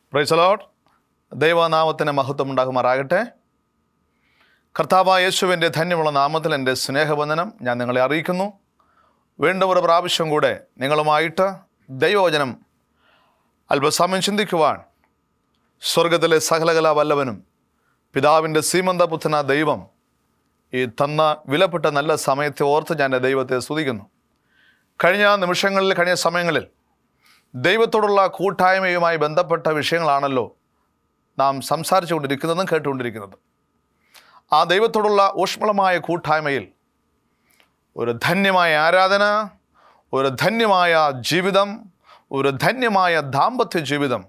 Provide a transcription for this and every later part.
പ്രൈസലോട്ട് ദൈവനാമത്തിന് മഹത്വം ഉണ്ടാകുമാറാകട്ടെ കർത്താവായ യേശുവിൻ്റെ ധന്യമുള്ള നാമത്തിൽ എൻ്റെ സ്നേഹവന്ദനം ഞാൻ നിങ്ങളെ അറിയിക്കുന്നു വീണ്ടും ഒരു പ്രാവശ്യം കൂടെ നിങ്ങളുമായിട്ട് ദൈവവചനം അല്പസമയം ചിന്തിക്കുവാൻ സ്വർഗത്തിലെ സകലകലാ വല്ലവനും പിതാവിൻ്റെ സീമന്തപുത്രന ദൈവം ഈ തന്ന വിലപ്പെട്ട നല്ല സമയത്തെ ഓർത്ത് ഞാൻ എൻ്റെ ദൈവത്തെ സ്തുതിക്കുന്നു കഴിഞ്ഞ നിമിഷങ്ങളിൽ കഴിഞ്ഞ സമയങ്ങളിൽ ദൈവത്തോടുള്ള കൂട്ടായ്മയുമായി ബന്ധപ്പെട്ട വിഷയങ്ങളാണല്ലോ നാം സംസാരിച്ചു കൊണ്ടിരിക്കുന്നതും കേട്ടുകൊണ്ടിരിക്കുന്നതും ആ ദൈവത്തോടുള്ള ഊഷ്മളമായ കൂട്ടായ്മയിൽ ഒരു ധന്യമായ ആരാധന ഒരു ധന്യമായ ജീവിതം ഒരു ധന്യമായ ദാമ്പത്യ ജീവിതം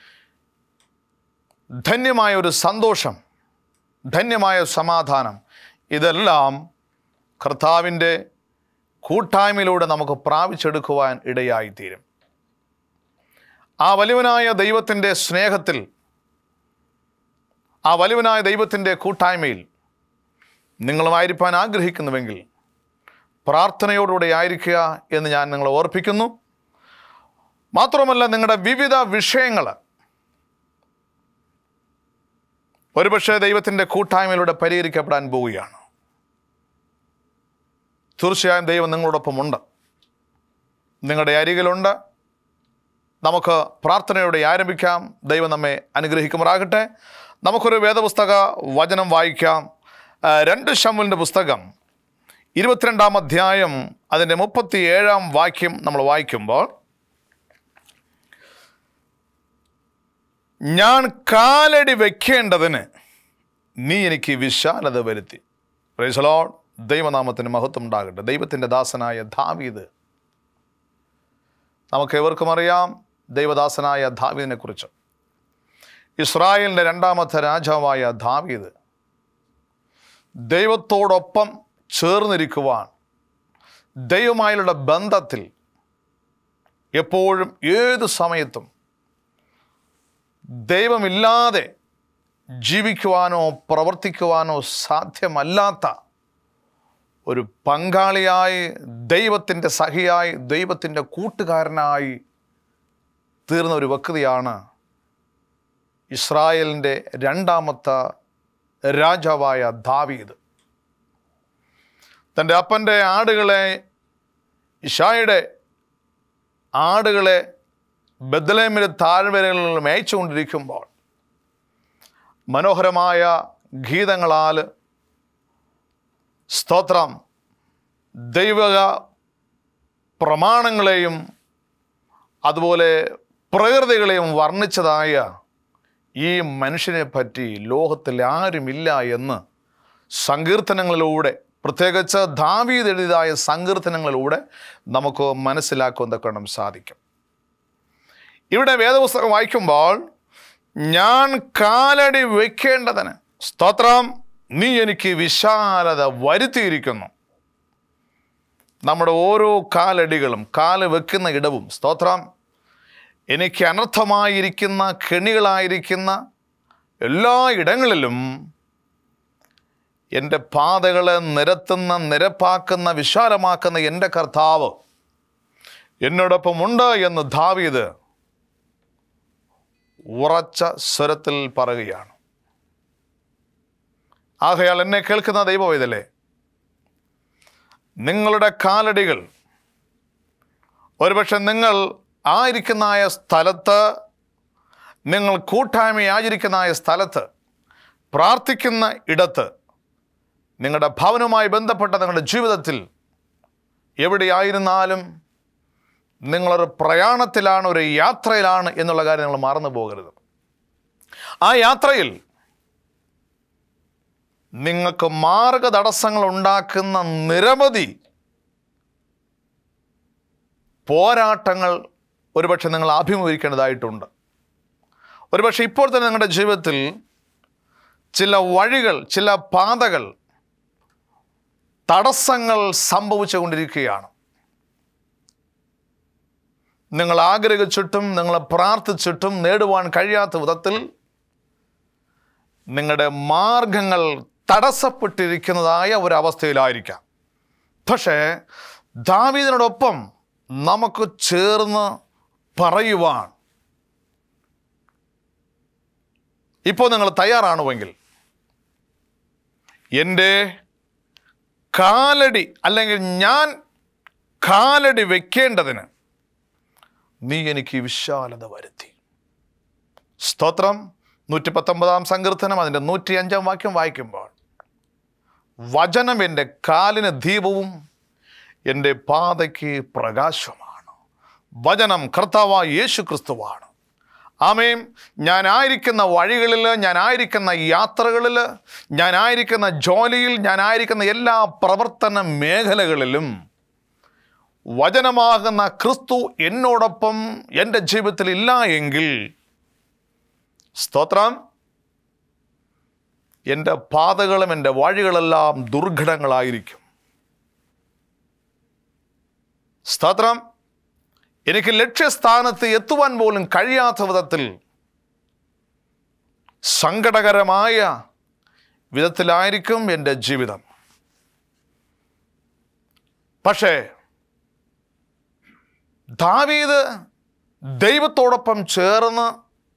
ധന്യമായ ഒരു സന്തോഷം ധന്യമായ സമാധാനം ഇതെല്ലാം കർത്താവിൻ്റെ കൂട്ടായ്മയിലൂടെ നമുക്ക് പ്രാപിച്ചെടുക്കുവാൻ ഇടയായിത്തീരും ആ വലിയവനായ ദൈവത്തിൻ്റെ സ്നേഹത്തിൽ ആ വലിയവനായ ദൈവത്തിൻ്റെ കൂട്ടായ്മയിൽ നിങ്ങളുമായിരിക്കാൻ ആഗ്രഹിക്കുന്നുവെങ്കിൽ പ്രാർത്ഥനയോടുകൂടെ ആയിരിക്കുക എന്ന് ഞാൻ നിങ്ങളെ ഓർപ്പിക്കുന്നു മാത്രമല്ല നിങ്ങളുടെ വിവിധ വിഷയങ്ങൾ ഒരുപക്ഷെ ദൈവത്തിൻ്റെ കൂട്ടായ്മയിലൂടെ പരിഹരിക്കപ്പെടാൻ പോവുകയാണ് തീർച്ചയായും ദൈവം നിങ്ങളോടൊപ്പമുണ്ട് നിങ്ങളുടെ അരികിലുണ്ട് നമുക്ക് പ്രാർത്ഥനയോടെ ആരംഭിക്കാം ദൈവം നമ്മെ അനുഗ്രഹിക്കുമാറാകട്ടെ നമുക്കൊരു വേദപുസ്തക വചനം വായിക്കാം ആ, രണ്ട് ശമുലിൻ്റെ പുസ്തകം ഇരുപത്തിരണ്ടാം അധ്യായം അതിൻ്റെ മുപ്പത്തി ഏഴാം വാക്യം നമ്മൾ വായിക്കുമ്പോൾ ഞാൻ കാലടി വെക്കേണ്ടതിന് നീ എനിക്ക് വിശാലത വരുത്തി പ്രൈസലോ ദൈവനാമത്തിന് മഹത്വം ഉണ്ടാകട്ടെ ദൈവത്തിൻ്റെ ദാസനായ ധാവീദ് നമുക്ക് ഏവർക്കും അറിയാം ദൈവദാസനായ ധാവീദിനെ കുറിച്ച് ഇസ്രായേലിൻ്റെ രണ്ടാമത്തെ രാജാവായ ധാവീദ് ദൈവത്തോടൊപ്പം ചേർന്നിരിക്കുവാൻ ദൈവമായുള്ള ബന്ധത്തിൽ എപ്പോഴും ഏത് സമയത്തും ദൈവമില്ലാതെ ജീവിക്കുവാനോ പ്രവർത്തിക്കുവാനോ സാധ്യമല്ലാത്ത ഒരു പങ്കാളിയായി ദൈവത്തിൻ്റെ സഹിയായി ദൈവത്തിൻ്റെ കൂട്ടുകാരനായി തീർന്ന ഒരു വ്യക്തിയാണ് ഇസ്രായേലിൻ്റെ രണ്ടാമത്തെ രാജാവായ ദാവീദ് തൻ്റെ അപ്പൻ്റെ ആടുകളെ ഇഷായുടെ ആടുകളെ ബദലേമിലെ താഴ്വരകളിൽ മേയിച്ചുകൊണ്ടിരിക്കുമ്പോൾ മനോഹരമായ ഗീതങ്ങളാൽ സ്തോത്രം ദൈവക പ്രമാണങ്ങളെയും അതുപോലെ പ്രകൃതികളെയും വർണ്ണിച്ചതായ ഈ മനുഷ്യനെ പറ്റി ലോകത്തിൽ ആരുമില്ല എന്ന് സങ്കീർത്തനങ്ങളിലൂടെ പ്രത്യേകിച്ച് ദാവീദ് എഴുതിയതായ സങ്കീർത്തനങ്ങളിലൂടെ നമുക്ക് മനസ്സിലാക്കുവാൻ തക്കണം സാധിക്കും ഇവിടെ വേദപുസ്തകം വായിക്കുമ്പോൾ ഞാൻ കാലടി വയ്ക്കേണ്ടതിന് സ്തോത്രം നീ എനിക്ക് വിശാലത വരുത്തിയിരിക്കുന്നു നമ്മുടെ ഓരോ കാലടികളും കാല് വെക്കുന്ന ഇടവും സ്തോത്രം എനിക്ക് അനർത്ഥമായിരിക്കുന്ന കെണികളായിരിക്കുന്ന എല്ലാ ഇടങ്ങളിലും എൻ്റെ പാതകളെ നിരത്തുന്ന നിരപ്പാക്കുന്ന വിശാലമാക്കുന്ന എൻ്റെ കർത്താവ് എന്നോടൊപ്പം ഉണ്ട് എന്ന് ധാവീത് ഉറച്ച സ്വരത്തിൽ പറയുകയാണ് ആകയാൽ എന്നെ കേൾക്കുന്ന ദൈവവേദലേ നിങ്ങളുടെ കാലടികൾ ഒരുപക്ഷെ നിങ്ങൾ ആയിരിക്കുന്നതായ സ്ഥലത്ത് നിങ്ങൾ കൂട്ടായ്മ ആചരിക്കുന്നതായ സ്ഥലത്ത് പ്രാർത്ഥിക്കുന്ന ഇടത്ത് നിങ്ങളുടെ ഭവനവുമായി ബന്ധപ്പെട്ട നിങ്ങളുടെ ജീവിതത്തിൽ എവിടെയായിരുന്നാലും നിങ്ങളൊരു പ്രയാണത്തിലാണ് ഒരു യാത്രയിലാണ് എന്നുള്ള കാര്യം നിങ്ങൾ മറന്നു പോകരുത് ആ യാത്രയിൽ നിങ്ങൾക്ക് മാർഗതടസ്സങ്ങൾ ഉണ്ടാക്കുന്ന നിരവധി പോരാട്ടങ്ങൾ ഒരുപക്ഷെ നിങ്ങൾ അഭിമുഖീകരിക്കേണ്ടതായിട്ടുണ്ട് ഒരുപക്ഷെ ഇപ്പോൾ തന്നെ നിങ്ങളുടെ ജീവിതത്തിൽ ചില വഴികൾ ചില പാതകൾ തടസ്സങ്ങൾ സംഭവിച്ചു കൊണ്ടിരിക്കുകയാണ് നിങ്ങൾ ആഗ്രഹിച്ചിട്ടും നിങ്ങൾ പ്രാർത്ഥിച്ചിട്ടും നേടുവാൻ കഴിയാത്ത വിധത്തിൽ നിങ്ങളുടെ മാർഗങ്ങൾ തടസ്സപ്പെട്ടിരിക്കുന്നതായ ഒരവസ്ഥയിലായിരിക്കാം പക്ഷേ ദാവീദിനോടൊപ്പം നമുക്ക് ചേർന്ന് പറയുവാൻ ഇപ്പോൾ നിങ്ങൾ തയ്യാറാണുവെങ്കിൽ എൻ്റെ കാലടി അല്ലെങ്കിൽ ഞാൻ കാലടി വെക്കേണ്ടതിന് നീ എനിക്ക് വിശാലത വരുത്തി സ്തോത്രം നൂറ്റി പത്തൊമ്പതാം സങ്കീർത്തനം അതിൻ്റെ നൂറ്റി അഞ്ചാം വാക്യം വായിക്കുമ്പോൾ വചനം എൻ്റെ കാലിന് ദീപവും എൻ്റെ പാതയ്ക്ക് പ്രകാശമാണ് വചനം കർത്താവായ യേശു ക്രിസ്തുവാണ് ആമേം ഞാനായിരിക്കുന്ന വഴികളിൽ ഞാനായിരിക്കുന്ന യാത്രകളിൽ ഞാനായിരിക്കുന്ന ജോലിയിൽ ഞാനായിരിക്കുന്ന എല്ലാ പ്രവർത്തന മേഖലകളിലും വചനമാകുന്ന ക്രിസ്തു എന്നോടൊപ്പം എൻ്റെ ജീവിതത്തിൽ ഇല്ല എങ്കിൽ സ്തോത്രം എൻ്റെ പാതകളും എൻ്റെ വഴികളെല്ലാം ദുർഘടങ്ങളായിരിക്കും സ്തോത്രം എനിക്ക് ലക്ഷ്യസ്ഥാനത്ത് എത്തുവാൻ പോലും കഴിയാത്ത വിധത്തിൽ സങ്കടകരമായ വിധത്തിലായിരിക്കും എൻ്റെ ജീവിതം പക്ഷേ ദാവീദ് ദൈവത്തോടൊപ്പം ചേർന്ന്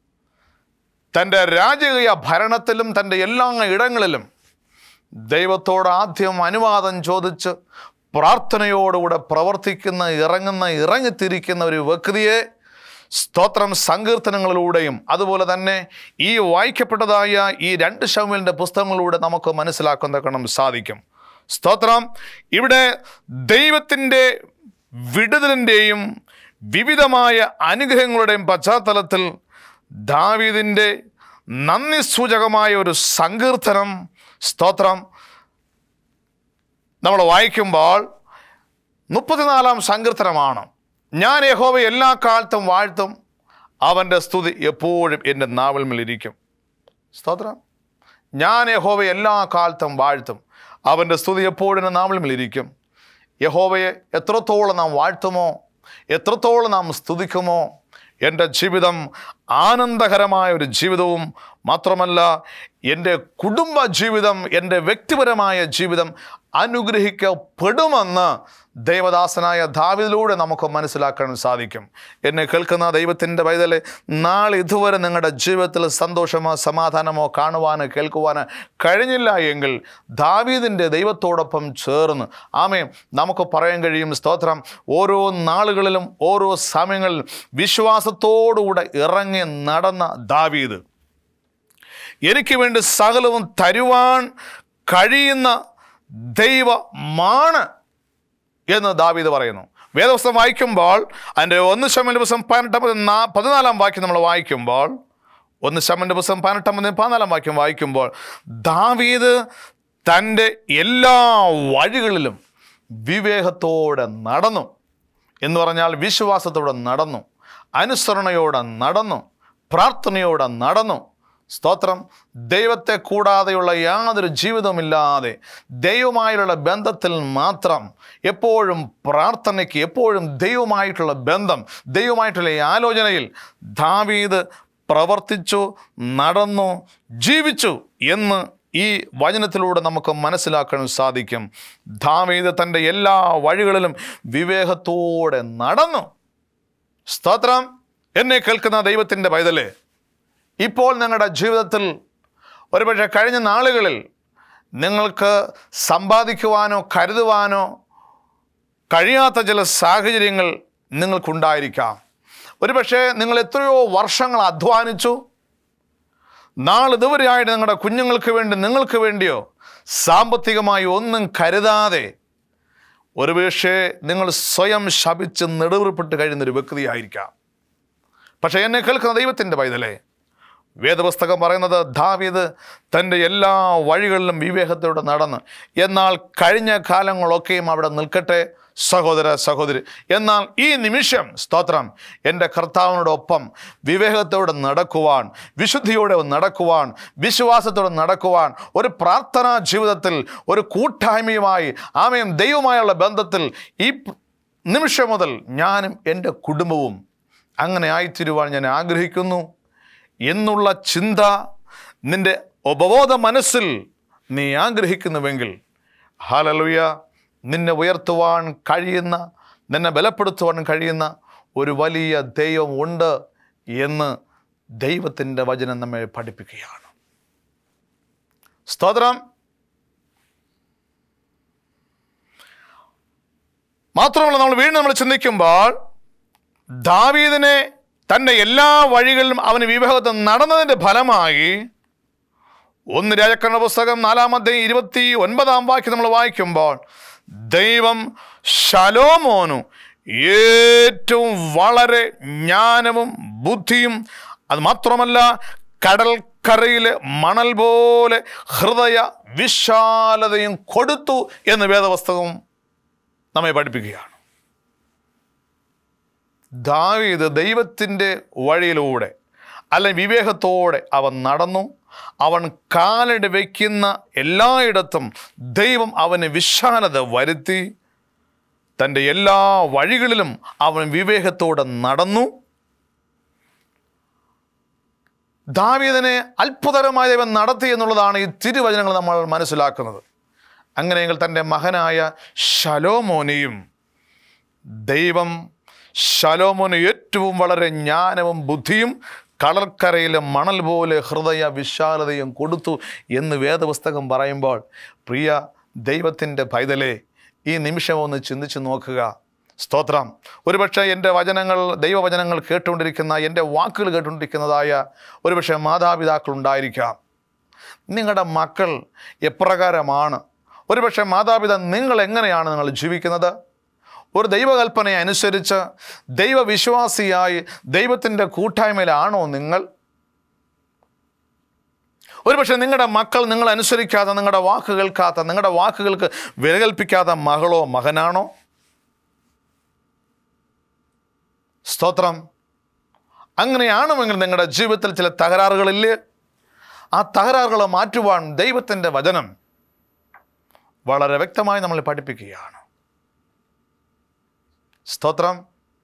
തൻ്റെ രാജകീയ ഭരണത്തിലും തൻ്റെ എല്ലാ ഇടങ്ങളിലും ദൈവത്തോട് ആദ്യം അനുവാദം ചോദിച്ച് പ്രാർത്ഥനയോടുകൂടെ പ്രവർത്തിക്കുന്ന ഇറങ്ങുന്ന ഇറങ്ങിത്തിരിക്കുന്ന ഒരു വ്യക്തിയെ സ്തോത്രം സങ്കീർത്തനങ്ങളിലൂടെയും അതുപോലെ തന്നെ ഈ വായിക്കപ്പെട്ടതായ ഈ രണ്ട് ഷൗമിലിൻ്റെ പുസ്തകങ്ങളിലൂടെ നമുക്ക് മനസ്സിലാക്കാൻ തക്കണം സാധിക്കും സ്തോത്രം ഇവിടെ ദൈവത്തിൻ്റെ വിടുതലിൻ്റെയും വിവിധമായ അനുഗ്രഹങ്ങളുടെയും പശ്ചാത്തലത്തിൽ ദാവീദിൻ്റെ നന്ദി സൂചകമായ ഒരു സങ്കീർത്തനം സ്തോത്രം നമ്മൾ വായിക്കുമ്പോൾ മുപ്പത്തിനാലാം സങ്കീർത്തനമാണ് ഞാൻ യഹോവ എല്ലാ കാലത്തും വാഴ്ത്തും അവൻ്റെ സ്തുതി എപ്പോഴും എൻ്റെ നാവൽമേലിരിക്കും സ്തോത്രം ഞാൻ യഹോവ എല്ലാ കാലത്തും വാഴ്ത്തും അവൻ്റെ സ്തുതി എപ്പോഴും എൻ്റെ നാവൽമേലിരിക്കും യഹോവയെ എത്രത്തോളം നാം വാഴ്ത്തുമോ എത്രത്തോളം നാം സ്തുതിക്കുമോ എൻ്റെ ജീവിതം ആനന്ദകരമായ ഒരു ജീവിതവും മാത്രമല്ല എൻ്റെ കുടുംബ ജീവിതം എൻ്റെ വ്യക്തിപരമായ ജീവിതം അനുഗ്രഹിക്കപ്പെടുമെന്ന് ദൈവദാസനായ ദാവിദിലൂടെ നമുക്ക് മനസ്സിലാക്കാൻ സാധിക്കും എന്നെ കേൾക്കുന്ന ദൈവത്തിൻ്റെ പൈതലെ നാളെ ഇതുവരെ നിങ്ങളുടെ ജീവിതത്തിൽ സന്തോഷമോ സമാധാനമോ കാണുവാനോ കേൾക്കുവാനോ കഴിഞ്ഞില്ല എങ്കിൽ ദാവീദിൻ്റെ ദൈവത്തോടൊപ്പം ചേർന്ന് ആമേ നമുക്ക് പറയാൻ കഴിയും സ്തോത്രം ഓരോ നാളുകളിലും ഓരോ സമയങ്ങളിലും വിശ്വാസത്തോടുകൂടെ ഇറങ്ങി നടന്ന ദാവീദ് എനിക്ക് വേണ്ടി സകലവും തരുവാൻ കഴിയുന്ന ദൈവമാണ് എന്ന് ദാവീദ് പറയുന്നു വേദവസ്തം വായിക്കുമ്പോൾ അതിൻ്റെ ഒന്ന് ശമൻ്റെ പുസ്തകം പതിനെട്ടാം നാ- പതിനാലാം വാക്യം നമ്മൾ വായിക്കുമ്പോൾ ഒന്ന് ശമൻ്റെ പുസ്തകം പതിനെട്ടാം പതിനാലാം വാക്യം വായിക്കുമ്പോൾ ദാവീദ് തൻ്റെ എല്ലാ വഴികളിലും വിവേകത്തോടെ നടന്നു എന്ന് പറഞ്ഞാൽ വിശ്വാസത്തോടെ നടന്നു അനുസരണയോടെ നടന്നു പ്രാർത്ഥനയോടെ നടന്നു സ്തോത്രം ദൈവത്തെ കൂടാതെയുള്ള യാതൊരു ജീവിതവുമില്ലാതെ ദൈവമായുള്ള ബന്ധത്തിൽ മാത്രം എപ്പോഴും പ്രാർത്ഥനയ്ക്ക് എപ്പോഴും ദൈവമായിട്ടുള്ള ബന്ധം ദൈവമായിട്ടുള്ള ഈ ആലോചനയിൽ ദാവീദ് പ്രവർത്തിച്ചു നടന്നു ജീവിച്ചു എന്ന് ഈ വചനത്തിലൂടെ നമുക്ക് മനസ്സിലാക്കാൻ സാധിക്കും ദാവീദ് തൻ്റെ എല്ലാ വഴികളിലും വിവേകത്തോടെ നടന്നു സ്തോത്രം എന്നെ കേൾക്കുന്ന ദൈവത്തിൻ്റെ പൈതലേ ഇപ്പോൾ നിങ്ങളുടെ ജീവിതത്തിൽ ഒരുപക്ഷെ കഴിഞ്ഞ നാളുകളിൽ നിങ്ങൾക്ക് സമ്പാദിക്കുവാനോ കരുതുവാനോ കഴിയാത്ത ചില സാഹചര്യങ്ങൾ നിങ്ങൾക്കുണ്ടായിരിക്കാം ഒരുപക്ഷെ നിങ്ങൾ എത്രയോ വർഷങ്ങൾ അധ്വാനിച്ചു നാളിതുവരെയായിട്ട് നിങ്ങളുടെ കുഞ്ഞുങ്ങൾക്ക് വേണ്ടി നിങ്ങൾക്ക് വേണ്ടിയോ സാമ്പത്തികമായി ഒന്നും കരുതാതെ ഒരുപക്ഷെ നിങ്ങൾ സ്വയം ശപിച്ച് നെടുവിൽപ്പെട്ട് കഴിയുന്നൊരു വ്യക്തിയായിരിക്കാം പക്ഷേ എന്നെ കേൾക്കുന്ന ദൈവത്തിൻ്റെ പൈതലേ വേദപുസ്തകം പറയുന്നത് ദാവീദ് തൻ്റെ എല്ലാ വഴികളിലും വിവേകത്തോടെ നടന്ന് എന്നാൽ കഴിഞ്ഞ കാലങ്ങളൊക്കെയും അവിടെ നിൽക്കട്ടെ സഹോദര സഹോദരി എന്നാൽ ഈ നിമിഷം സ്തോത്രം എൻ്റെ കർത്താവിനോടൊപ്പം വിവേകത്തോടെ നടക്കുവാൻ വിശുദ്ധിയോടെ നടക്കുവാൻ വിശ്വാസത്തോടെ നടക്കുവാൻ ഒരു പ്രാർത്ഥനാ ജീവിതത്തിൽ ഒരു കൂട്ടായ്മയുമായി ആമയും ദൈവമായുള്ള ബന്ധത്തിൽ ഈ നിമിഷം മുതൽ ഞാനും എൻ്റെ കുടുംബവും അങ്ങനെ ആയിത്തീരുവാൻ ഞാൻ ആഗ്രഹിക്കുന്നു എന്നുള്ള ചിന്ത നിന്റെ ഉപബോധ മനസ്സിൽ നീ ആഗ്രഹിക്കുന്നുവെങ്കിൽ ഹാലലുയ നിന്നെ ഉയർത്തുവാൻ കഴിയുന്ന നിന്നെ ബലപ്പെടുത്തുവാൻ കഴിയുന്ന ഒരു വലിയ ദൈവം ഉണ്ട് എന്ന് ദൈവത്തിൻ്റെ വചനം നമ്മെ പഠിപ്പിക്കുകയാണ് സ്തോത്രം മാത്രമല്ല നമ്മൾ വീണ്ടും നമ്മൾ ചിന്തിക്കുമ്പോൾ ദാവീദിനെ തൻ്റെ എല്ലാ വഴികളിലും അവന് വിവാഹത്തിൽ നടന്നതിൻ്റെ ഫലമായി ഒന്ന് രാജക്കണ്ണ പുസ്തകം നാലാമത്തെ ഇരുപത്തി ഒൻപതാം വാക്യം നമ്മൾ വായിക്കുമ്പോൾ ദൈവം ശലോമോനു ഏറ്റവും വളരെ ജ്ഞാനവും ബുദ്ധിയും അത് മാത്രമല്ല കടൽക്കരയിലെ മണൽ പോലെ ഹൃദയ വിശാലതയും കൊടുത്തു എന്ന് വേദപുസ്തകം നമ്മെ പഠിപ്പിക്കുകയാണ് ദാവീദ് ദൈവത്തിൻ്റെ വഴിയിലൂടെ അല്ലെങ്കിൽ വിവേകത്തോടെ അവൻ നടന്നു അവൻ കാലടി വയ്ക്കുന്ന എല്ലായിടത്തും ദൈവം അവന് വിശാലത വരുത്തി തൻ്റെ എല്ലാ വഴികളിലും അവൻ വിവേകത്തോടെ നടന്നു ദാവീദിനെ അത്ഭുതകരമായ ദൈവം നടത്തി എന്നുള്ളതാണ് ഈ തിരുവചനങ്ങൾ നമ്മൾ മനസ്സിലാക്കുന്നത് അങ്ങനെയെങ്കിൽ തൻ്റെ മകനായ ശലോമോനെയും ദൈവം ശലോമോന് ഏറ്റവും വളരെ ജ്ഞാനവും ബുദ്ധിയും കളർക്കരയിലെ മണൽ പോലെ ഹൃദയ വിശാലതയും കൊടുത്തു എന്ന് വേദപുസ്തകം പറയുമ്പോൾ പ്രിയ ദൈവത്തിൻ്റെ പൈതലെ ഈ നിമിഷം ഒന്ന് ചിന്തിച്ച് നോക്കുക സ്തോത്രം ഒരുപക്ഷെ എൻ്റെ വചനങ്ങൾ ദൈവവചനങ്ങൾ കേട്ടുകൊണ്ടിരിക്കുന്ന എൻ്റെ വാക്കുകൾ കേട്ടുകൊണ്ടിരിക്കുന്നതായ ഒരുപക്ഷെ മാതാപിതാക്കളുണ്ടായിരിക്കാം നിങ്ങളുടെ മക്കൾ എപ്രകാരമാണ് ഒരുപക്ഷെ മാതാപിതാ നിങ്ങൾ എങ്ങനെയാണ് നിങ്ങൾ ജീവിക്കുന്നത് ഒരു ദൈവകൽപ്പനയെ അനുസരിച്ച് ദൈവവിശ്വാസിയായി ദൈവത്തിൻ്റെ കൂട്ടായ്മയിലാണോ നിങ്ങൾ ഒരുപക്ഷെ നിങ്ങളുടെ മക്കൾ നിങ്ങൾ അനുസരിക്കാത്ത നിങ്ങളുടെ വാക്ക് കേൾക്കാത്ത നിങ്ങളുടെ വാക്കുകൾക്ക് വില കൽപ്പിക്കാത്ത മകളോ മകനാണോ സ്തോത്രം അങ്ങനെയാണുമെങ്കിൽ നിങ്ങളുടെ ജീവിതത്തിൽ ചില തകരാറുകളില്ലേ ആ തകരാറുകൾ മാറ്റുവാൻ ദൈവത്തിൻ്റെ വചനം വളരെ വ്യക്തമായി നമ്മൾ പഠിപ്പിക്കുകയാണ് സ്തോത്രം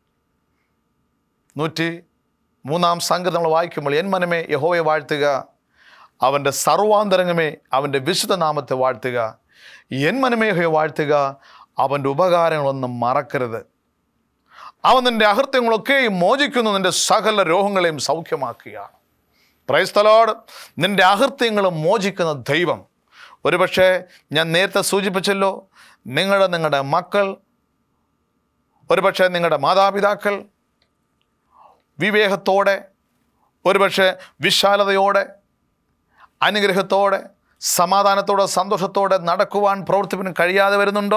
നൂറ്റി മൂന്നാം സംഗതി നമ്മൾ വായിക്കുമ്പോൾ എൻ മനമേ യഹോയെ വാഴ്ത്തുക അവൻ്റെ സർവാന്തരംഗമേ അവൻ്റെ വിശുദ്ധ നാമത്തെ വാഴ്ത്തുക എൻ മനമേ യഹോയെ വാഴ്ത്തുക അവൻ്റെ ഉപകാരങ്ങളൊന്നും മറക്കരുത് അവൻ നിൻ്റെ അഹൃത്യങ്ങളൊക്കെയും മോചിക്കുന്നു നിൻ്റെ സകല രോഗങ്ങളെയും സൗഖ്യമാക്കുകയാണ് പ്രൈസ്തലോട് നിൻ്റെ അഹൃത്യങ്ങൾ മോചിക്കുന്ന ദൈവം ഒരുപക്ഷെ ഞാൻ നേരത്തെ സൂചിപ്പിച്ചല്ലോ നിങ്ങളുടെ നിങ്ങളുടെ മക്കൾ ഒരുപക്ഷെ നിങ്ങളുടെ മാതാപിതാക്കൾ വിവേകത്തോടെ ഒരുപക്ഷെ വിശാലതയോടെ അനുഗ്രഹത്തോടെ സമാധാനത്തോടെ സന്തോഷത്തോടെ നടക്കുവാൻ പ്രവർത്തിപ്പിന് കഴിയാതെ വരുന്നുണ്ടോ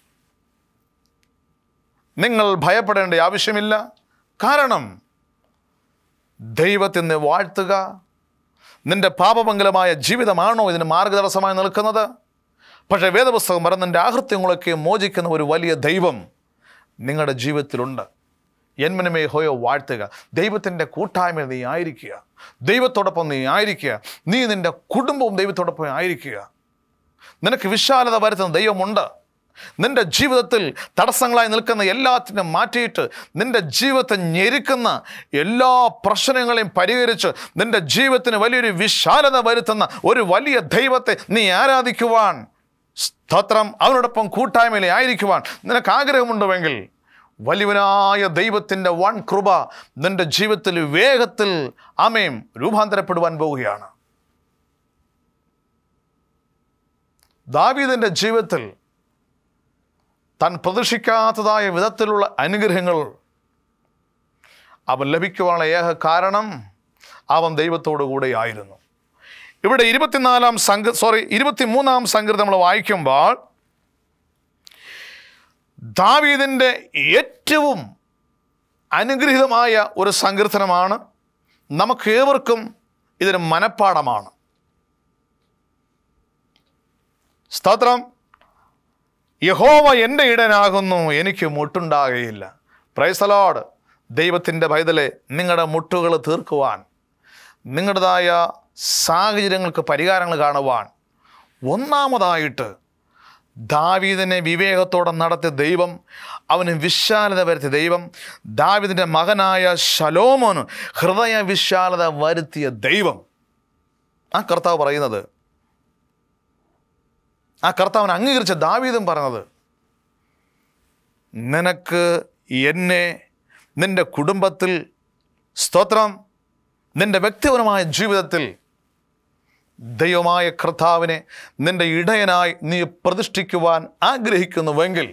നിങ്ങൾ ഭയപ്പെടേണ്ട ആവശ്യമില്ല കാരണം ദൈവത്തിനെ വാഴ്ത്തുക നിന്റെ പാപമംഗലമായ ജീവിതമാണോ ഇതിന് മാർഗതടസ്സമായി നിൽക്കുന്നത് പക്ഷേ വേദപുസ്തകം പറഞ്ഞ നിന്റെ ആഹൃത്യങ്ങളൊക്കെ മോചിക്കുന്ന ഒരു വലിയ ദൈവം നിങ്ങളുടെ ജീവിതത്തിലുണ്ട് എന്മനമേ ഹോയോ വാഴ്ത്തുക ദൈവത്തിൻ്റെ കൂട്ടായ്മയിൽ നീ ആയിരിക്കുക ദൈവത്തോടൊപ്പം നീ ആയിരിക്കുക നീ നിൻ്റെ കുടുംബവും ദൈവത്തോടൊപ്പം ആയിരിക്കുക നിനക്ക് വിശാലത വരുത്തുന്ന ദൈവമുണ്ട് നിന്റെ ജീവിതത്തിൽ തടസ്സങ്ങളായി നിൽക്കുന്ന എല്ലാത്തിനും മാറ്റിയിട്ട് നിന്റെ ജീവിതത്തെ ഞെരുക്കുന്ന എല്ലാ പ്രശ്നങ്ങളെയും പരിഹരിച്ച് നിന്റെ ജീവിതത്തിന് വലിയൊരു വിശാലത വരുത്തുന്ന ഒരു വലിയ ദൈവത്തെ നീ ആരാധിക്കുവാൻ സ്തോത്രം അവനോടൊപ്പം കൂട്ടായ്മയിൽ ആയിരിക്കുവാൻ നിനക്ക് ആഗ്രഹമുണ്ടുവെങ്കിൽ വലിയവനായ ദൈവത്തിൻ്റെ വൺ കൃപ നിന്റെ ജീവിതത്തിൽ വേഗത്തിൽ അമയും രൂപാന്തരപ്പെടുവാൻ പോവുകയാണ് ദാവീദിൻ്റെ ജീവിതത്തിൽ താൻ പ്രതീക്ഷിക്കാത്തതായ വിധത്തിലുള്ള അനുഗ്രഹങ്ങൾ അവൻ ലഭിക്കുവാനുള്ള ഏക കാരണം അവൻ ദൈവത്തോടു കൂടെയായിരുന്നു ഇവിടെ ഇരുപത്തിനാലാം സംഘ സോറി ഇരുപത്തിമൂന്നാം സംഗീതം നമ്മൾ വായിക്കുമ്പോൾ ദാവീദിൻ്റെ ഏറ്റവും അനുഗ്രഹീതമായ ഒരു സങ്കീർത്തനമാണ് നമുക്ക് ഏവർക്കും ഇതിന് മനപ്പാടമാണ് സ്തോത്രം യഹോവ എൻ്റെ ഇടനാകുന്നു എനിക്ക് മുട്ടുണ്ടാകുകയില്ല പ്രൈസലോട് ദൈവത്തിൻ്റെ പൈതലെ നിങ്ങളുടെ മുട്ടുകൾ തീർക്കുവാൻ നിങ്ങളുടേതായ സാഹചര്യങ്ങൾക്ക് പരിഹാരങ്ങൾ കാണുവാൻ ഒന്നാമതായിട്ട് ദാവീദിനെ വിവേകത്തോടെ നടത്തിയ ദൈവം അവന് വിശാലത വരുത്തിയ ദൈവം ദാവീദിൻ്റെ മകനായ ശലോമോന് ഹൃദയ വിശാലത വരുത്തിയ ദൈവം ആ കർത്താവ് പറയുന്നത് ആ കർത്താവിനെ അംഗീകരിച്ച ദാവീദും പറഞ്ഞത് നിനക്ക് എന്നെ നിൻ്റെ കുടുംബത്തിൽ സ്തോത്രം നിൻ്റെ വ്യക്തിപരമായ ജീവിതത്തിൽ ദൈവമായ കർത്താവിനെ നിന്റെ ഇടയനായി നീ പ്രതിഷ്ഠിക്കുവാൻ ആഗ്രഹിക്കുന്നുവെങ്കിൽ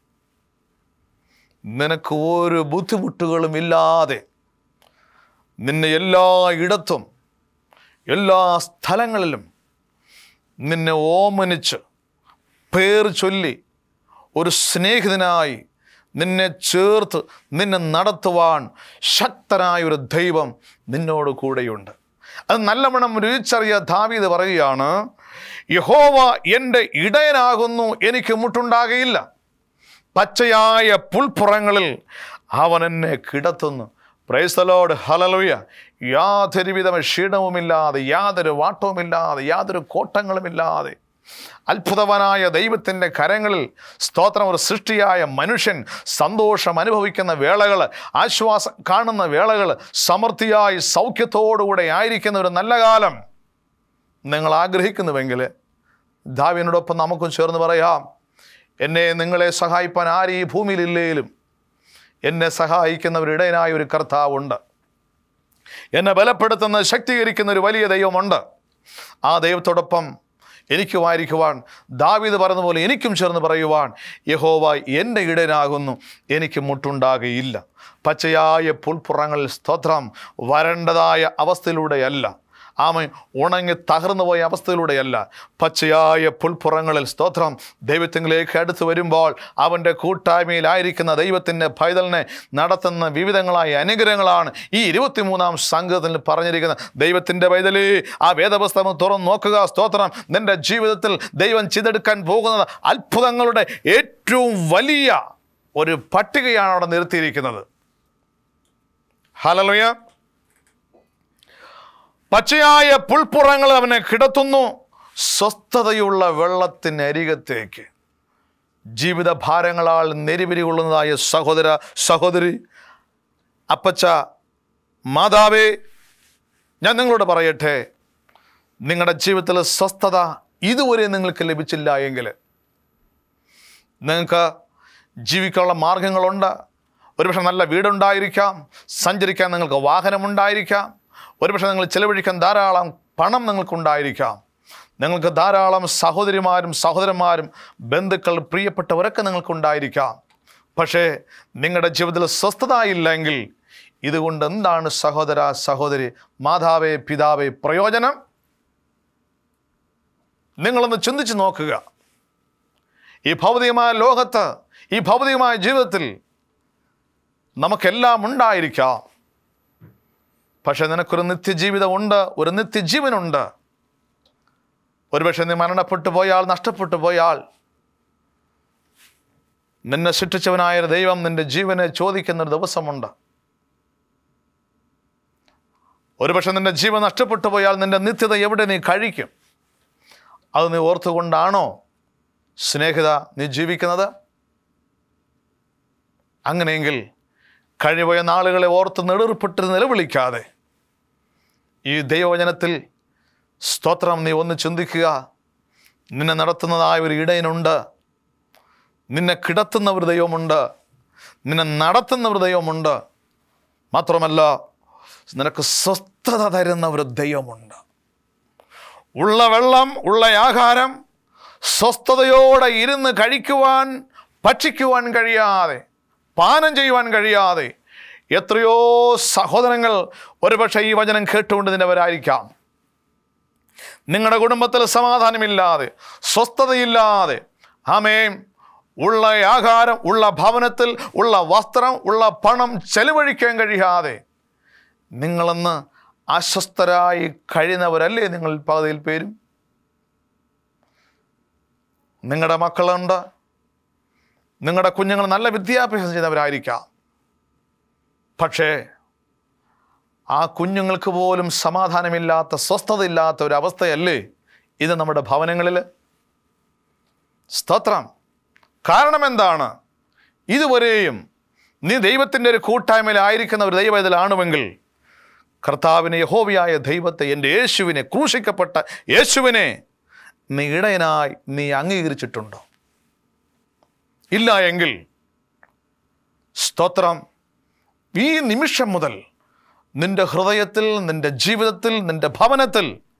നിനക്ക് ഒരു ബുദ്ധിമുട്ടുകളും ഇല്ലാതെ നിന്നെ എല്ലായിടത്തും എല്ലാ സ്ഥലങ്ങളിലും നിന്നെ ഓമനിച്ച് പേർ ചൊല്ലി ഒരു സ്നേഹിതനായി നിന്നെ ചേർത്ത് നിന്നെ നടത്തുവാൻ ശക്തനായ ഒരു ദൈവം നിന്നോട് കൂടെയുണ്ട് അത് നല്ലവണ്ണം രുചിച്ചറിയ ദാവീദ് പറയുകയാണ് യഹോവ എൻ്റെ ഇടയനാകുന്നു എനിക്ക് മുട്ടുണ്ടാകയില്ല പച്ചയായ പുൽപ്പുറങ്ങളിൽ അവൻ എന്നെ കിടത്തുന്നു പ്രൈസലോട് ഹലലുയ യാതൊരുവിധ ക്ഷീണവുമില്ലാതെ യാതൊരു വാട്ടവുമില്ലാതെ യാതൊരു കോട്ടങ്ങളുമില്ലാതെ അത്ഭുതവനായ ദൈവത്തിൻ്റെ കരങ്ങളിൽ സ്തോത്രം ഒരു സൃഷ്ടിയായ മനുഷ്യൻ സന്തോഷം അനുഭവിക്കുന്ന വേളകൾ ആശ്വാസം കാണുന്ന വേളകൾ സമൃദ്ധിയായി സൗഖ്യത്തോടുകൂടെ ആയിരിക്കുന്ന ഒരു നല്ല കാലം നിങ്ങൾ ആഗ്രഹിക്കുന്നുവെങ്കിൽ ദാവിനോടൊപ്പം നമുക്കും ചേർന്ന് പറയാം എന്നെ നിങ്ങളെ സഹായിപ്പാൻ ആരും ഈ ഭൂമിയിലില്ലേലും എന്നെ സഹായിക്കുന്ന ഒരു ഇടയനായ ഒരു കർത്താവുണ്ട് എന്നെ ബലപ്പെടുത്തുന്ന ശക്തീകരിക്കുന്ന ഒരു വലിയ ദൈവമുണ്ട് ആ ദൈവത്തോടൊപ്പം എനിക്കുമായിരിക്കുവാൻ ദാവീദ് പറഞ്ഞ പോലെ എനിക്കും ചേർന്ന് പറയുവാൻ യഹോവ എൻ്റെ ഇടയനാകുന്നു എനിക്ക് മുട്ടുണ്ടാകുകയില്ല പച്ചയായ പുൽപ്പുറങ്ങളിൽ സ്തോത്രം വരണ്ടതായ അവസ്ഥയിലൂടെയല്ല ആമ ഉണങ്ങി തകർന്നു പോയ അവസ്ഥയിലൂടെയല്ല പച്ചയായ പുൽപ്പുറങ്ങളിൽ സ്തോത്രം ദൈവത്തിലേക്ക് അടുത്ത് വരുമ്പോൾ അവൻ്റെ കൂട്ടായ്മയിലായിരിക്കുന്ന ദൈവത്തിൻ്റെ പൈതലിനെ നടത്തുന്ന വിവിധങ്ങളായ അനുഗ്രഹങ്ങളാണ് ഈ ഇരുപത്തിമൂന്നാം സംഘത്തിൽ പറഞ്ഞിരിക്കുന്ന ദൈവത്തിൻ്റെ പൈതലേ ആ വേദപുസ്തകം തുറന്ന് നോക്കുക സ്തോത്രം നിൻ്റെ ജീവിതത്തിൽ ദൈവം ചിതെടുക്കാൻ പോകുന്നത് അത്ഭുതങ്ങളുടെ ഏറ്റവും വലിയ ഒരു പട്ടികയാണ് അവിടെ നിർത്തിയിരിക്കുന്നത് ഹലലുയ പച്ചയായ പുൽപ്പുറങ്ങൾ അവനെ കിടത്തുന്നു സ്വസ്ഥതയുള്ള വെള്ളത്തിനരികത്തേക്ക് ജീവിത ഭാരങ്ങളാൽ നെരിപിരി കൊള്ളുന്നതായ സഹോദര സഹോദരി അപ്പച്ച മാതാവേ ഞാൻ നിങ്ങളോട് പറയട്ടെ നിങ്ങളുടെ ജീവിതത്തിൽ സ്വസ്ഥത ഇതുവരെ നിങ്ങൾക്ക് ലഭിച്ചില്ല എങ്കിൽ നിങ്ങൾക്ക് ജീവിക്കാനുള്ള മാർഗങ്ങളുണ്ട് ഒരുപക്ഷെ നല്ല വീടുണ്ടായിരിക്കാം സഞ്ചരിക്കാൻ നിങ്ങൾക്ക് വാഹനമുണ്ടായിരിക്കാം ഒരുപക്ഷെ നിങ്ങൾ ചെലവഴിക്കാൻ ധാരാളം പണം നിങ്ങൾക്കുണ്ടായിരിക്കാം നിങ്ങൾക്ക് ധാരാളം സഹോദരിമാരും സഹോദരന്മാരും ബന്ധുക്കൾ പ്രിയപ്പെട്ടവരൊക്കെ നിങ്ങൾക്കുണ്ടായിരിക്കാം പക്ഷേ നിങ്ങളുടെ ജീവിതത്തിൽ സ്വസ്ഥത ഇല്ലെങ്കിൽ ഇതുകൊണ്ട് എന്താണ് സഹോദര സഹോദരി മാതാവേ പിതാവേ പ്രയോജനം നിങ്ങളൊന്ന് ചിന്തിച്ച് നോക്കുക ഈ ഭൗതികമായ ലോകത്ത് ഈ ഭൗതികമായ ജീവിതത്തിൽ നമുക്കെല്ലാം ഉണ്ടായിരിക്കാം പക്ഷെ നിനക്കൊരു നിത്യജീവിതമുണ്ട് ഒരു നിത്യജീവനുണ്ട് ഒരുപക്ഷെ നീ മരണപ്പെട്ടു പോയാൽ നഷ്ടപ്പെട്ടു പോയാൽ നിന്നെ സൃഷ്ടിച്ചവനായ ഒരു ദൈവം നിന്റെ ജീവനെ ചോദിക്കുന്ന ഒരു ദിവസമുണ്ട് ഒരുപക്ഷെ നിന്റെ ജീവൻ നഷ്ടപ്പെട്ടു പോയാൽ നിന്റെ നിത്യത എവിടെ നീ കഴിക്കും അത് നീ ഓർത്തുകൊണ്ടാണോ സ്നേഹിത നീ ജീവിക്കുന്നത് അങ്ങനെയെങ്കിൽ കഴിഞ്ഞുപോയ നാളുകളെ ഓർത്ത് നെടുർപ്പെട്ട് നിലവിളിക്കാതെ ഈ ദൈവവചനത്തിൽ സ്തോത്രം നീ ഒന്ന് ചിന്തിക്കുക നിന്നെ നടത്തുന്നതായ ഒരു ഇടയനുണ്ട് നിന്നെ കിടത്തുന്ന ഒരു ദൈവമുണ്ട് നിന്നെ നടത്തുന്ന ഒരു ദൈവമുണ്ട് മാത്രമല്ല നിനക്ക് സ്വസ്ഥത തരുന്ന ഒരു ദൈവമുണ്ട് ഉള്ള വെള്ളം ഉള്ള ആഹാരം സ്വസ്ഥതയോടെ ഇരുന്ന് കഴിക്കുവാൻ ഭക്ഷിക്കുവാൻ കഴിയാതെ പാനം ചെയ്യുവാൻ കഴിയാതെ എത്രയോ സഹോദരങ്ങൾ ഒരുപക്ഷെ ഈ വചനം കേട്ടുകൊണ്ടിരുന്നവരായിരിക്കാം നിങ്ങളുടെ കുടുംബത്തിൽ സമാധാനമില്ലാതെ സ്വസ്ഥതയില്ലാതെ ആമേം ഉള്ള ആഹാരം ഉള്ള ഭവനത്തിൽ ഉള്ള വസ്ത്രം ഉള്ള പണം ചെലവഴിക്കാൻ കഴിയാതെ നിങ്ങളെന്ന് അസ്വസ്ഥരായി കഴിയുന്നവരല്ലേ നിങ്ങൾ പകുതിയിൽ പേരും നിങ്ങളുടെ മക്കളുണ്ട് നിങ്ങളുടെ കുഞ്ഞുങ്ങൾ നല്ല വിദ്യാഭ്യാസം ചെയ്യുന്നവരായിരിക്കാം പക്ഷേ ആ കുഞ്ഞുങ്ങൾക്ക് പോലും സമാധാനമില്ലാത്ത സ്വസ്ഥതയില്ലാത്ത ഒരു അവസ്ഥയല്ലേ ഇത് നമ്മുടെ ഭവനങ്ങളിൽ സ്തോത്രം കാരണം എന്താണ് ഇതുവരെയും നീ ദൈവത്തിൻ്റെ ഒരു കൂട്ടായ്മയിലായിരിക്കുന്ന ഒരു ദൈവത്തിലാണുവെങ്കിൽ കർത്താവിനെ യഹോവയായ ദൈവത്തെ എൻ്റെ യേശുവിനെ ക്രൂശിക്കപ്പെട്ട യേശുവിനെ നീ ഇടയനായി നീ അംഗീകരിച്ചിട്ടുണ്ടോ ഇല്ല എങ്കിൽ സ്തോത്രം ഈ നിമിഷം മുതൽ നിന്റെ ഹൃദയത്തിൽ നിന്റെ ജീവിതത്തിൽ നിന്റെ ഭവനത്തിൽ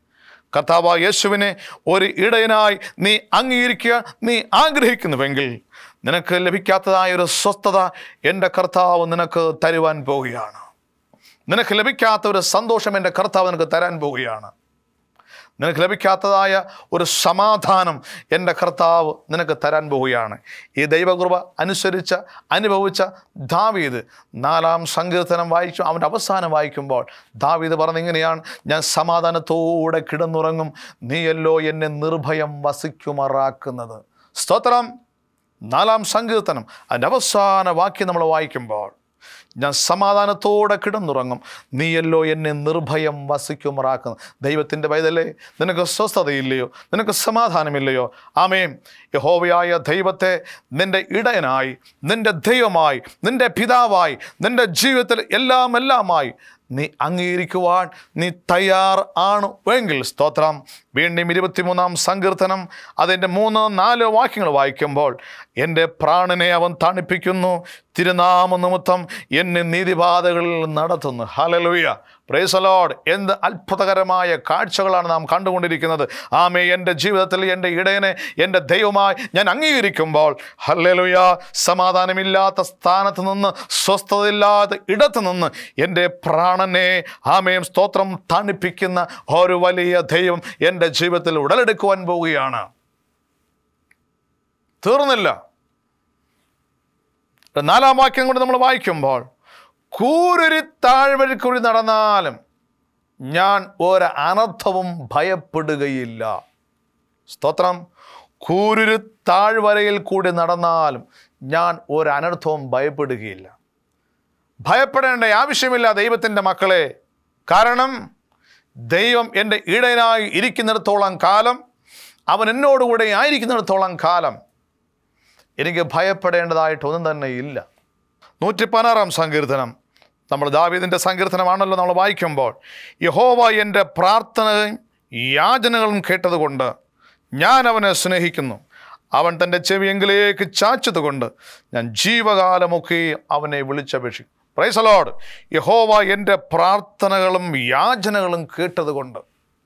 കർത്താവ് യേശുവിനെ ഒരു ഇടയനായി നീ അംഗീകരിക്കുക നീ ആഗ്രഹിക്കുന്നുവെങ്കിൽ നിനക്ക് ലഭിക്കാത്തതായ ഒരു സ്വസ്ഥത എൻ്റെ കർത്താവ് നിനക്ക് തരുവാൻ പോവുകയാണ് നിനക്ക് ലഭിക്കാത്ത ഒരു സന്തോഷം എൻ്റെ കർത്താവ് നിനക്ക് തരാൻ പോവുകയാണ് നിനക്ക് ലഭിക്കാത്തതായ ഒരു സമാധാനം എൻ്റെ കർത്താവ് നിനക്ക് തരാൻ പോവുകയാണ് ഈ ദൈവകൃപ അനുസരിച്ച അനുഭവിച്ച ദാവീദ് നാലാം സങ്കീർത്തനം വായിച്ചു അവൻ്റെ അവസാനം വായിക്കുമ്പോൾ ദാവീദ് പറഞ്ഞിങ്ങനെയാണ് ഞാൻ സമാധാനത്തോടെ കിടന്നുറങ്ങും നീയല്ലോ എന്നെ നിർഭയം വസിക്കുമാറാക്കുന്നത് സ്തോത്രം നാലാം സങ്കീർത്തനം അതിൻ്റെ അവസാന വാക്യം നമ്മൾ വായിക്കുമ്പോൾ ഞാൻ സമാധാനത്തോടെ കിടന്നുറങ്ങും നീയല്ലോ എന്നെ നിർഭയം വസിക്കുമാറാക്കുന്നു ദൈവത്തിൻ്റെ പൈതലേ നിനക്ക് സ്വസ്ഥതയില്ലയോ നിനക്ക് സമാധാനമില്ലയോ ആമേം യഹോവയായ ദൈവത്തെ നിൻ്റെ ഇടയനായി നിൻ്റെ ദൈവമായി നിൻ്റെ പിതാവായി നിൻ്റെ ജീവിതത്തിൽ എല്ലാം എല്ലാമായി നീ അംഗീകരിക്കുവാൻ നീ തയ്യാർ ആണ് എങ്കിൽ സ്തോത്രം വീണ്ടും ഇരുപത്തിമൂന്നാം സങ്കീർത്തനം അതിൻ്റെ മൂന്ന് നാല് വാക്യങ്ങൾ വായിക്കുമ്പോൾ എൻ്റെ പ്രാണനെ അവൻ തണുപ്പിക്കുന്നു തിരുനാമ നിമിത്തം എന്നെ നീതിപാതകളിൽ നടത്തുന്നു ഹലലുയ പ്രേസലോഡ് എന്ത് അത്ഭുതകരമായ കാഴ്ചകളാണ് നാം കണ്ടുകൊണ്ടിരിക്കുന്നത് ആമേ എൻ്റെ ജീവിതത്തിൽ എൻ്റെ ഇടയനെ എൻ്റെ ദൈവമായി ഞാൻ അംഗീകരിക്കുമ്പോൾ ഹല്ലേലുയ സമാധാനമില്ലാത്ത സ്ഥാനത്ത് നിന്ന് സ്വസ്ഥതയില്ലാത്ത ഇടത്ത് നിന്ന് എൻ്റെ പ്രാണനെ ആമയും സ്തോത്രം തണുപ്പിക്കുന്ന ഒരു വലിയ ദൈവം എൻ്റെ ജീവിതത്തിൽ ഉടലെടുക്കുവാൻ പോവുകയാണ് തീർന്നില്ല നാലാം വാക്യം കൊണ്ട് നമ്മൾ വായിക്കുമ്പോൾ കൂരൊരു താഴ്വഴി കൂടി നടന്നാലും ഞാൻ ഒരു അനർത്ഥവും ഭയപ്പെടുകയില്ല സ്തോത്രം കൂരൊരു താഴ്വരയിൽ കൂടി നടന്നാലും ഞാൻ ഒരു അനർത്ഥവും ഭയപ്പെടുകയില്ല ഭയപ്പെടേണ്ട ആവശ്യമില്ല ദൈവത്തിൻ്റെ മക്കളെ കാരണം ദൈവം എൻ്റെ ഇടയനായി ഇരിക്കുന്നിടത്തോളം കാലം അവൻ എന്നോടുകൂടെ ആയിരിക്കുന്നിടത്തോളം കാലം എനിക്ക് ഭയപ്പെടേണ്ടതായിട്ടൊന്നും തന്നെ ഇല്ല നൂറ്റി പതിനാറാം സങ്കീർത്തനം നമ്മൾ ദാവീദിൻ്റെ സങ്കീർത്തനമാണല്ലോ നമ്മൾ വായിക്കുമ്പോൾ യഹോവ എൻ്റെ പ്രാർത്ഥനയും യാചനകളും കേട്ടതുകൊണ്ട് ഞാൻ അവനെ സ്നേഹിക്കുന്നു അവൻ തൻ്റെ ചെവിയെങ്കിലേക്ക് ചാച്ചതുകൊണ്ട് ഞാൻ ജീവകാലമൊക്കെ അവനെ വിളിച്ചപേക്ഷിക്കും പ്രൈസലോഡ് യഹോവ എൻ്റെ പ്രാർത്ഥനകളും യാചനകളും കേട്ടതുകൊണ്ട്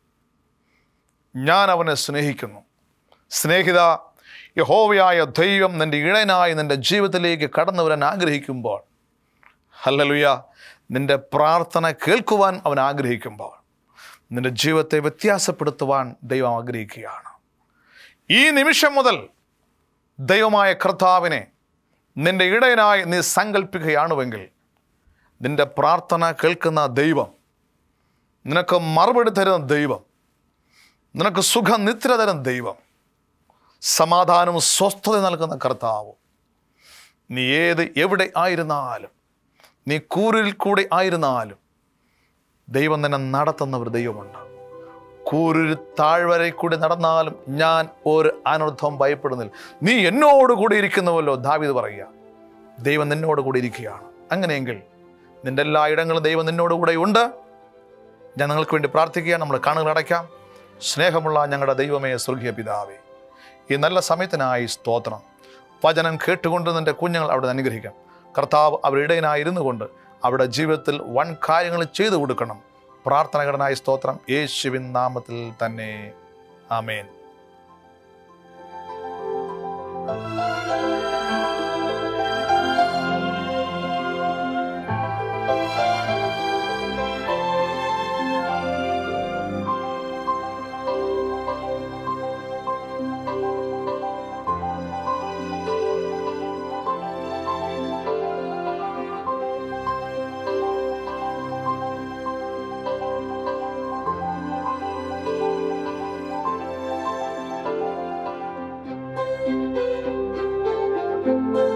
ഞാൻ അവനെ സ്നേഹിക്കുന്നു സ്നേഹിത യഹോവയായ ദൈവം നിൻ്റെ ഇടയനായി നിൻ്റെ ജീവിതത്തിലേക്ക് കടന്നു വരാൻ ആഗ്രഹിക്കുമ്പോൾ ഹല്ലലുയ നിൻ്റെ പ്രാർത്ഥന കേൾക്കുവാൻ അവൻ ആഗ്രഹിക്കുമ്പോൾ നിൻ്റെ ജീവിതത്തെ വ്യത്യാസപ്പെടുത്തുവാൻ ദൈവം ആഗ്രഹിക്കുകയാണ് ഈ നിമിഷം മുതൽ ദൈവമായ കർത്താവിനെ നിൻ്റെ ഇടയനായി നീ സങ്കല്പിക്കുകയാണുവെങ്കിൽ നിൻ്റെ പ്രാർത്ഥന കേൾക്കുന്ന ദൈവം നിനക്ക് മറുപടി തരുന്ന ദൈവം നിനക്ക് സുഖനിദ്ര തരുന്ന ദൈവം സമാധാനവും സ്വസ്ഥത നൽകുന്ന കർത്താവും നീ ഏത് എവിടെ ആയിരുന്നാലും നീ കൂരിൽ കൂടെ ആയിരുന്നാലും ദൈവം നിന്നെ നടത്തുന്ന ഒരു ദൈവമുണ്ട് കൂരിൽ താഴ്വരയിൽ കൂടി നടന്നാലും ഞാൻ ഒരു അനർത്ഥവും ഭയപ്പെടുന്നില്ല നീ എന്നോട് കൂടി ഇരിക്കുന്നുവല്ലോ ദാവിത് പറയുക ദൈവം നിന്നോട് കൂടി ഇരിക്കുകയാണ് അങ്ങനെയെങ്കിൽ നിന്റെ എല്ലാ ഇടങ്ങളും ദൈവം നിന്നോട് കൂടെ ഉണ്ട് ഞാൻ നിങ്ങൾക്ക് വേണ്ടി പ്രാർത്ഥിക്കുക നമ്മൾ കണ്ണുകൾ അടയ്ക്കാം സ്നേഹമുള്ള ഞങ്ങളുടെ ദൈവമേ സ്വർഗീയ പിതാവേ ഈ നല്ല സമയത്തിനായി സ്തോത്രം വചനം കേട്ടുകൊണ്ട് നിൻ്റെ കുഞ്ഞുങ്ങൾ അവിടെ അനുഗ്രഹിക്കാം കർത്താവ് അവരിടയനായിരുന്നു കൊണ്ട് അവിടെ ജീവിതത്തിൽ വൻ കാര്യങ്ങൾ ചെയ്തു കൊടുക്കണം പ്രാർത്ഥനകടനായ സ്തോത്രം യേശുവിൻ നാമത്തിൽ തന്നെ ആമേൻ thank you